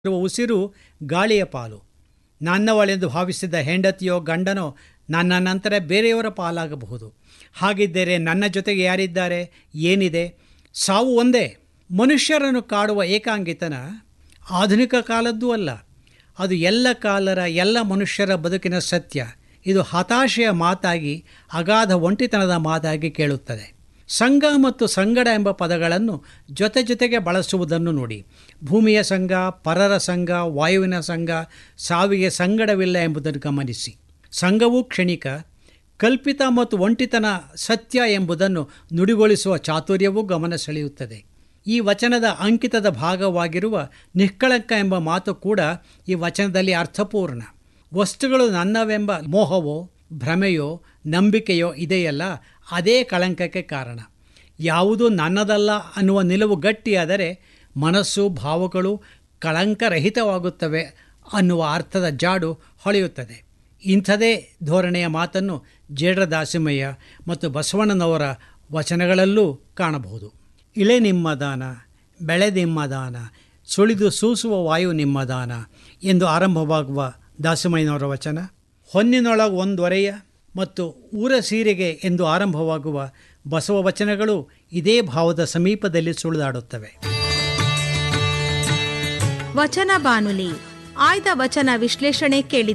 ಇರುವ ಉಸಿರು ಗಾಳಿಯ ಪಾಲು ನನ್ನವಳೆಂದು ಭಾವಿಸಿದ ಹೆಂಡತಿಯೋ ಗಂಡನೋ ನನ್ನ ನಂತರ ಬೇರೆಯವರ ಪಾಲಾಗಬಹುದು ಹಾಗಿದ್ದರೆ ನನ್ನ ಜೊತೆಗೆ ಯಾರಿದ್ದಾರೆ ಏನಿದೆ ಸಾವು ಒಂದೇ ಮನುಷ್ಯರನ್ನು ಕಾಡುವ ಏಕಾಂಗಿತನ ಆಧುನಿಕ ಕಾಲದ್ದೂ ಅಲ್ಲ ಅದು ಎಲ್ಲ ಕಾಲರ ಎಲ್ಲ ಮನುಷ್ಯರ ಬದುಕಿನ ಸತ್ಯ ಇದು ಹತಾಶೆಯ ಮಾತಾಗಿ ಅಗಾಧ ಒಂಟಿತನದ ಮಾತಾಗಿ ಕೇಳುತ್ತದೆ ಸಂಘ ಮತ್ತು ಸಂಗಡ ಎಂಬ ಪದಗಳನ್ನು ಜೊತೆ ಜೊತೆಗೆ ಬಳಸುವುದನ್ನು ನೋಡಿ ಭೂಮಿಯ ಸಂಘ ಪರರ ಸಂಘ ವಾಯುವಿನ ಸಂಘ ಸಾವಿಗೆ ಸಂಗಡವಿಲ್ಲ ಎಂಬುದನ್ನು ಗಮನಿಸಿ ಸಂಘವೂ ಕ್ಷಣಿಕ ಕಲ್ಪಿತ ಮತ್ತು ಒಂಟಿತನ ಸತ್ಯ ಎಂಬುದನ್ನು ನುಡಿಗೊಳಿಸುವ ಚಾತುರ್ಯವೂ ಗಮನ ಸೆಳೆಯುತ್ತದೆ ಈ ವಚನದ ಅಂಕಿತದ ಭಾಗವಾಗಿರುವ ನಿಷ್ಕಳಂಕ ಎಂಬ ಮಾತು ಕೂಡ ಈ ವಚನದಲ್ಲಿ ಅರ್ಥಪೂರ್ಣ ವಸ್ತುಗಳು ನನ್ನವೆಂಬ ಮೋಹವೋ ಭ್ರಮೆಯೋ ನಂಬಿಕೆಯೋ ಇದೆಯಲ್ಲ ಅದೇ ಕಳಂಕಕ್ಕೆ ಕಾರಣ ಯಾವುದು ನನ್ನದಲ್ಲ ಅನ್ನುವ ನಿಲುವು ಗಟ್ಟಿಯಾದರೆ ಮನಸ್ಸು ಭಾವಗಳು ಕಳಂಕರಹಿತವಾಗುತ್ತವೆ ಅನ್ನುವ ಅರ್ಥದ ಜಾಡು ಹೊಳೆಯುತ್ತದೆ ಇಂಥದೇ ಧೋರಣೆಯ ಮಾತನ್ನು ಜೇಡ್ರ ದಾಸಿಮಯ್ಯ ಮತ್ತು ಬಸವಣ್ಣನವರ ವಚನಗಳಲ್ಲೂ ಕಾಣಬಹುದು ಇಳೆ ನಿಮ್ಮ ದಾನ ಬೆಳೆ ನಿಮ್ಮ ದಾನ ಸುಳಿದು ಸೂಸುವ ವಾಯು ನಿಮ್ಮ ದಾನ ಎಂದು ಆರಂಭವಾಗುವ ದಾಸಿಮಯ್ಯನವರ ವಚನ ಹೊನ್ನಿನೊಳಗೆ ಒಂದೊರೆಯ ಮತ್ತು ಊರ ಸೀರೆಗೆ ಎಂದು ಆರಂಭವಾಗುವ ಬಸವ ವಚನಗಳು ಇದೇ ಭಾವದ ಸಮೀಪದಲ್ಲಿ ಸುಳಿದಾಡುತ್ತವೆ ವಚನ ಬಾನುಲಿ ಆಯ್ದ ವಚನ ವಿಶ್ಲೇಷಣೆ ಕೇಳಿ